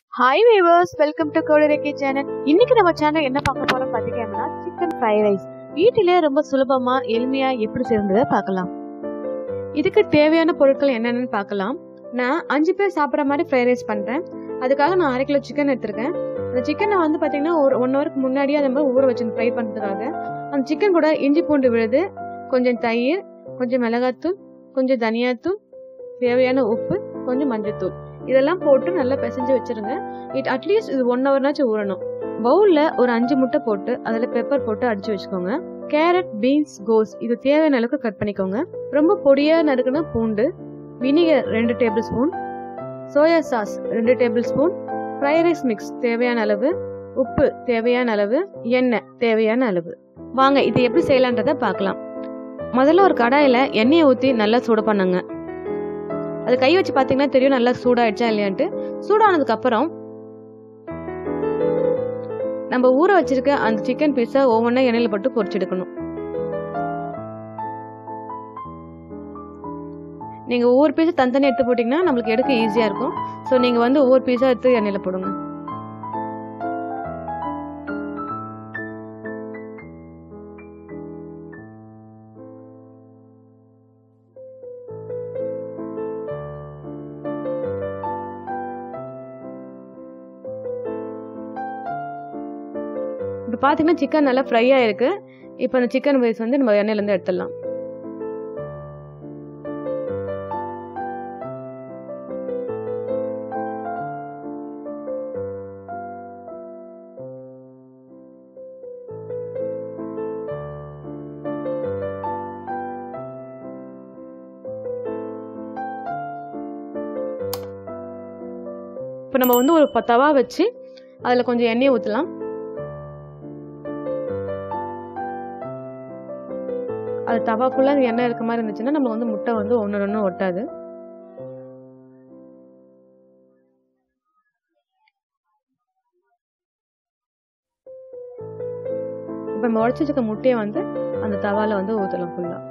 hi viewers welcome to கோடரேக்கி channel இன்னைக்கு நம்ம சேனல் என்ன பார்க்க போறோம் பாத்தீங்கன்னா சிக்கன் ஃப்ரைட் ரைஸ் வீட்டிலே ரொம்ப சுலபமா எளிமையா எப்படி செய்யறதை பார்க்கலாம் இதுக்கு தேவையான பொருட்கள் என்னென்னு பார்க்கலாம் நான் அஞ்சு பேர் சாப்பிட்ற மாதிரி ஃப்ரைட் ரைஸ் பண்றேன் அதுக்காக நான் அரை கிலோ சிக்கன் எடுத்திருக்கேன் அந்த சிக்கனை வந்து பாத்தீங்கன்னா ஒரு ஒன் ஹவருக்கு முன்னாடியே அதை மாதிரி ஊற வச்சு ஃப்ரை பண்றதுக்காக அந்த சிக்கன் கூட இஞ்சி பூண்டு விழுது கொஞ்சம் தயிர் கொஞ்சம் மிளகாத்தூள் கொஞ்சம் தனியாத்தூள் தேவையான உப்பு கொஞ்சம் மஞ்சத்தூள் இதெல்லாம் போட்டு நல்லா பிசைஞ்சு வச்சிருங்க இட் அட்லீஸ்ட் இது ஒன் ஹவர்னாச்சும் ஊறணும் பவுல்ல ஒரு அஞ்சு முட்டை போட்டு அதுல பெப்பர் போட்டு அடிச்சு வச்சுக்கோங்க கேரட் பீன்ஸ் கோஸ் இது தேவையான அளவுக்கு கட் பண்ணிக்கோங்க ரொம்ப பொடியா நறுக்குன பூண்டு வினிகர் ரெண்டு டேபிள் ஸ்பூன் சோயா சாஸ் ரெண்டு tablespoon fried rice mix தேவையான அளவு உப்பு தேவையான அளவு எண்ணெய் தேவையான அளவு வாங்க இது எப்படி செய்யலான்றத பார்க்கலாம் முதல்ல ஒரு கடாயில் எண்ணெயை ஊற்றி நல்லா சூடு பண்ணுங்க அது கை வச்சு பார்த்தீங்கன்னா தெரியும் நல்லா சூடாயிடுச்சா இல்லையான்ட்டு சூடானதுக்கு அப்புறம் நம்ம ஊற வச்சிருக்க அந்த சிக்கன் பீஸை ஒவ்வொன்றா எண்ணெயில் போட்டு பொரிச்செடுக்கணும் நீங்க ஒவ்வொரு பீஸை தனித்தனி எடுத்து போட்டிங்கன்னா நம்மளுக்கு எடுக்க ஈஸியா இருக்கும் ஸோ நீங்க வந்து ஒவ்வொரு பீஸா எடுத்து எண்ணெயில் போடுங்க இப்போ பார்த்தீங்கன்னா சிக்கன் நல்லா ஃப்ரை ஆயிருக்கு இப்போ அந்த சிக்கன் பீஸ் வந்து நம்ம எண்ணெயிலேருந்து எடுத்துடலாம் இப்போ நம்ம வந்து ஒரு ப- தவா வச்சு அதில் கொஞ்சம் எண்ணெயை ஊற்றலாம் அது தவா ஃபுல்லாக எண்ணெய் இருக்க மாதிரி இருந்துச்சுன்னா நம்ம வந்து முட்டை வந்து ஒன்று ஒன்று ஒட்டாது இப்போ நம்ம உடச்சி வச்சுக்க முட்டையை வந்து அந்த தவால வந்து ஊற்றலாம் ஃபுல்லாக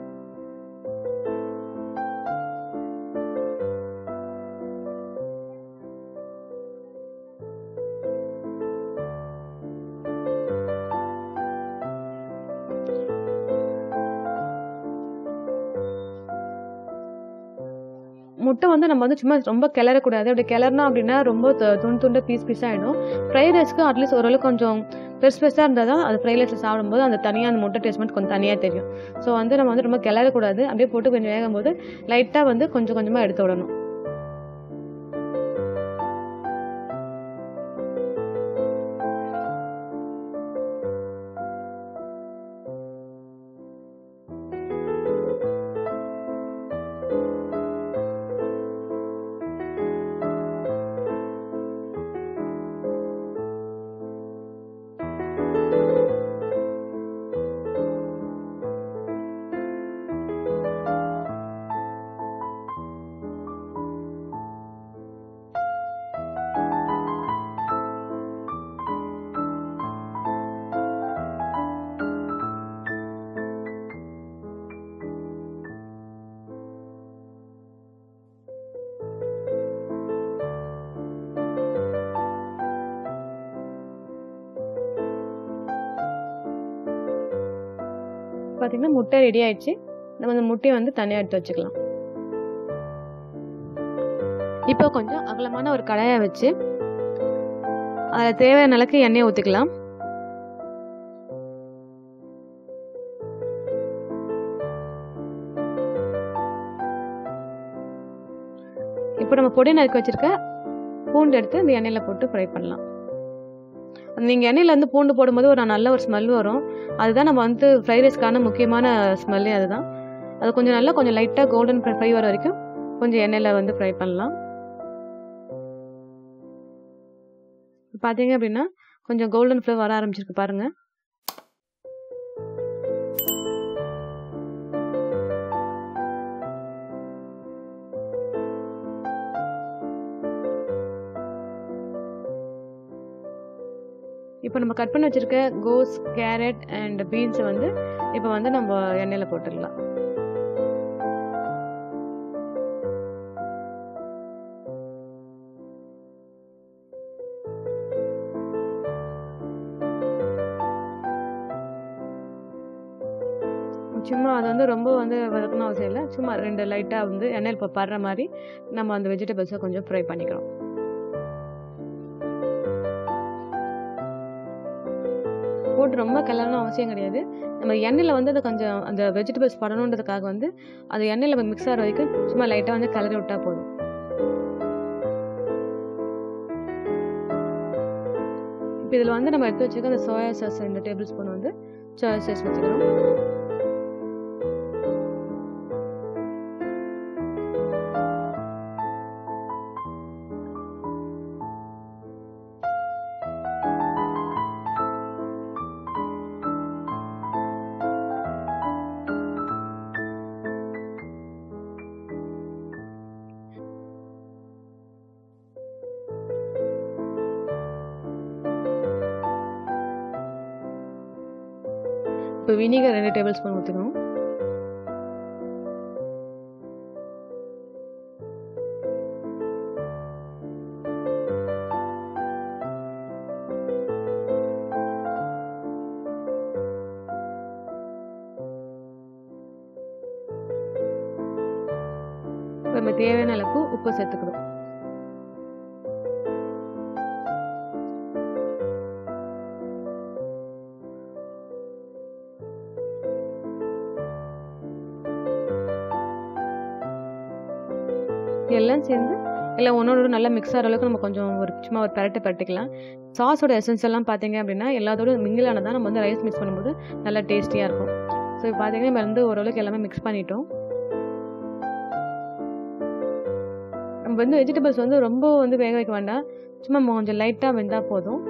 முட்டை வந்து நம்ம வந்து சும்மா ரொம்ப கிளறக்கூடாது அப்படி கிளறினா அப்படின்னா ரொம்ப து- துண்டு துண்டு பீஸ் பீஸ் ஆகிடும் ஃப்ரைட் ரைஸ்க்கு அட்லீஸ்ட் ஓரளவுக்கு கொஞ்சம் பெருசு பெருசாக இருந்தால் தான் அது ஃப்ரைட் ரைஸில் சாப்பிடும்போது அந்த தனியாக அந்த முட்டை டேஸ்ட் மட்டும் கொஞ்சம் தனியாக தெரியும் ஸோ வந்து நம்ம வந்து ரொம்ப கிளறக்கூடாது அப்படியே போட்டு கொஞ்சம் வேகும் போது லைட்டாக வந்து கொஞ்சம் கொஞ்சமாக எடுத்து விடணும் பார்த்தீங்கன்னா முட்டை ரெடி ஆயிடுச்சு நம்ம அந்த முட்டையை வந்து தனியாக எடுத்து வச்சுக்கலாம் இப்போ கொஞ்சம் அகலமான ஒரு கடாயை வச்சு அதில் தேவையான அளவுக்கு எண்ணெயை ஊற்றிக்கலாம் இப்போ நம்ம பொடி நறுக்கி வச்சிருக்க பூண்டு எடுத்து இந்த எண்ணெயில் போட்டு ஃப்ரை பண்ணலாம் நீங்கள் எண்ணெயில் வந்து பூண்டு போடும்போது ஒரு நல்ல ஒரு ஸ்மெல் வரும் அதுதான் நம்ம வந்து ஃப்ரைட் ரைஸ்க்கான முக்கியமான ஸ்மெல்லே அதுதான் அது கொஞ்சம் நல்லா கொஞ்சம் லைட்டாக கோல்டன் ஃப்ரை வர வரைக்கும் கொஞ்சம் எண்ணெயில் வந்து ஃப்ரை பண்ணலாம் பார்த்தீங்க அப்படின்னா கொஞ்சம் கோல்டன் ஃப்ளே வர ஆரம்பிச்சிருக்கு பாருங்க இப்போ நம்ம கட் பண்ணி வச்சிருக்க கோஸ் கேரட் அண்ட் பீன்ஸை வந்து இப்போ வந்து நம்ம எண்ணெயில் போட்டுடலாம் சும்மா அது வந்து ரொம்ப வந்து வதக்கணும் அவசியம் இல்லை சும்மா ரெண்டு லைட்டாக வந்து எண்ணெயில் இப்போ படுற மாதிரி நம்ம அந்த வெஜிடபிள்ஸை கொஞ்சம் ஃப்ரை பண்ணிக்கிறோம் போட்டு ரொம்ப கலரணும் அவசியம் கிடையாது நம்ம எண்ணெயில் வந்து அது கொஞ்சம் அந்த வெஜிடபிள்ஸ் படணுன்றதுக்காக வந்து அது எண்ணெயில் மிக்ஸ் ஆகிற வரைக்கும் சும்மா லைட்டாக வந்து கலரி விட்டால் போதும் இப்போ இதில் வந்து நம்ம எடுத்து வச்சுக்க அந்த சோயா சாஸ் இந்த டேபிள் ஸ்பூன் வந்து சோயா சாஸ் வச்சுக்கிறோம் இப்போ வினிகர் ரெண்டு டேபிள் ஸ்பூன் ஊற்றிக்கணும் நம்ம தேவையான அளவுக்கு உப்பு சேர்த்துக்கணும் எல்லாம் சேர்ந்து எல்லாம் ஒன்றோட நல்லா மிக்ஸ் ஆகிற அளவுக்கு நம்ம கொஞ்சம் ஒரு சும்மா ஒரு பரட்டை பரட்டிக்கலாம் சாஸோட எசன்ஸ் எல்லாம் பார்த்தீங்க அப்படின்னா எல்லாத்தோட மிங்கிள் ஆனதான் நம்ம வந்து ரைஸ் மிக்ஸ் பண்ணும்போது நல்லா டேஸ்டியாக இருக்கும் ஸோ இப்போ பார்த்தீங்கன்னா நம்ம வந்து ஓரளவுக்கு எல்லாமே மிக்ஸ் பண்ணிட்டோம் நம்ம வந்து வெஜிடபிள்ஸ் வந்து ரொம்ப வந்து வேக வைக்க வேண்டாம் சும்மா கொஞ்சம் லைட்டாக வெந்தால் போதும்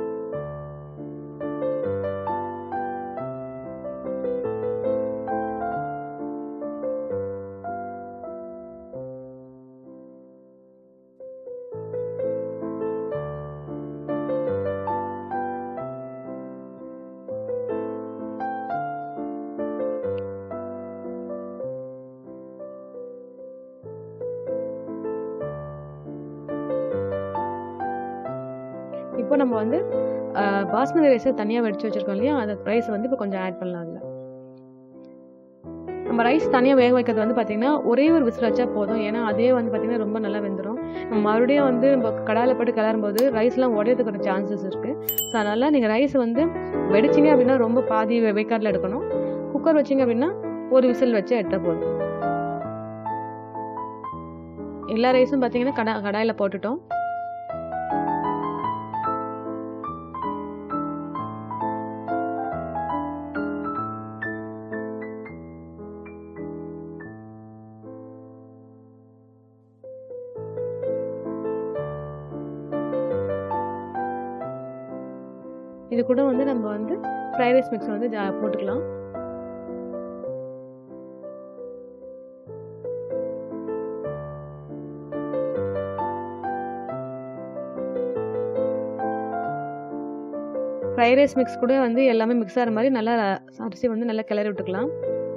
இப்போ நம்ம வந்து அஹ், பாஸ்மதி ரைஸை தனியாக வடித்து வச்சுருக்கோம் இல்லையா அந்த ரைஸ் வந்து இப்போ கொஞ்சம் ஆட் பண்ணலாம் அதில் நம்ம ரைஸ் தனியாக வேக வைக்கிறது வந்து பார்த்திங்கன்னா ஒரே ஒரு விசில் வச்சா போதும் ஏன்னா அதே வந்து பார்த்திங்கன்னா ரொம்ப நல்லா வெந்துடும் நம்ம மறுபடியும் வந்து நம்ம கடாயில் போட்டு கிளறும் போது ரைஸ்லாம் உடையறதுக்கான சான்சஸ் இருக்குது ஸோ அதனால் நீங்கள் ரைஸ் வந்து வெடிச்சிங்க அப்படின்னா ரொம்ப பாதி வேக்காட்டில் எடுக்கணும் குக்கர் வச்சிங்க அப்படின்னா ஒரு விசில் வச்சு எடுத்தால் போதும் எல்லா ரைஸும் பார்த்தீங்கன்னா கடா கடாயில் போட்டுட்டோம் இது கூட வந்து நம்ம வந்து ஃப்ரைட் ரைஸ் மிக்ஸ் வந்து ஜா- போட்டுக்கலாம் ஃப்ரைட் ரைஸ் மிக்ஸ் கூட வந்து எல்லாமே மிக்ஸ் ஆகிற மாதிரி நல்லா அரிசி வந்து நல்லா கிளறி விட்டுக்கலாம்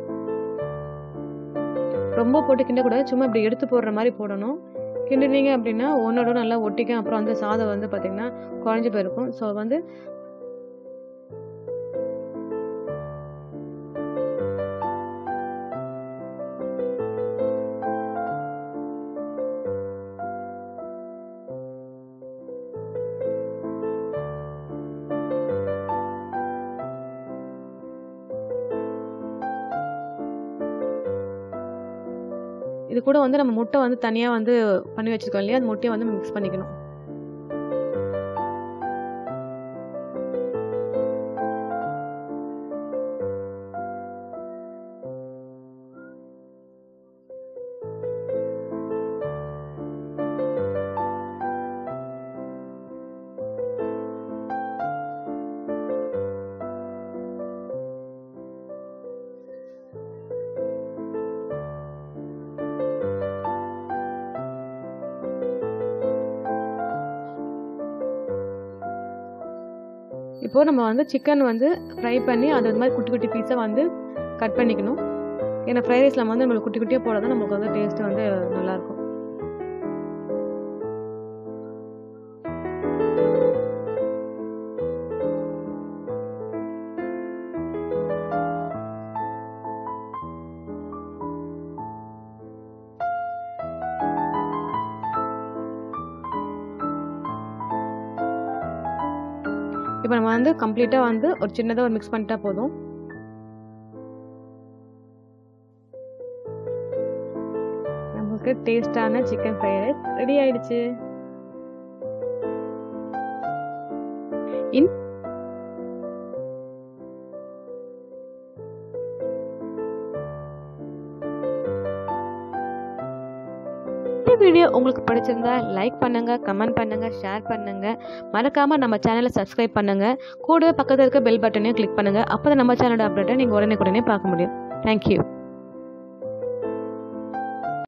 ரொம்ப போட்டு கிண்டக்கூடாது சும்மா இப்படி எடுத்து போடுற மாதிரி போடணும் கிண்டுனீங்க அப்படின்னா ஒன்னோட நல்லா ஒட்டிக்கும் அப்புறம் வந்து சாதம் வந்து பார்த்திங்கன்னா குழஞ்சி போயிருக்கும் ஸோ வந்து இது கூட வந்து நம்ம முட்டை வந்து தனியாக வந்து பண்ணி வச்சுருக்கோம் இல்லையா அந்த முட்டையை வந்து மிக்ஸ் பண்ணிக்கணும் இப்போது நம்ம வந்து சிக்கன் வந்து ஃப்ரை பண்ணி அது இந்த மாதிரி குட்டி குட்டி பீஸாக வந்து கட் பண்ணிக்கணும் ஏன்னா ஃப்ரைட் ரைஸில் வந்து நம்மளுக்கு குட்டி குட்டியாக போட தான் நமக்கு வந்து டேஸ்ட் வந்து நல்லாயிருக்கும் இப்போ நம்ம வந்து கம்ப்ளீட்டாக வந்து ஒரு சின்னதாக ஒரு மிக்ஸ் பண்ணிட்டா போதும் நமக்கு டேஸ்டான சிக்கன் ஃப்ரைட் ரைஸ் ரெடி ஆயிடுச்சு இன் இந்த வீடியோ உங்களுக்கு பிடிச்சிருந்தா லைக் பண்ணுங்க கமெண்ட் பண்ணுங்க ஷேர் பண்ணுங்க மறக்காம நம்ம சேனலை சப்ஸ்கிரைப் பண்ணுங்க கூடவே பக்கத்தில் இருக்க பெல் பட்டனையும் கிளிக் பண்ணுங்க அப்போ நம்ம சேனலோட அப்டேட்டை நீங்கள் உடனே உடனே பார்க்க முடியும் தேங்க்யூ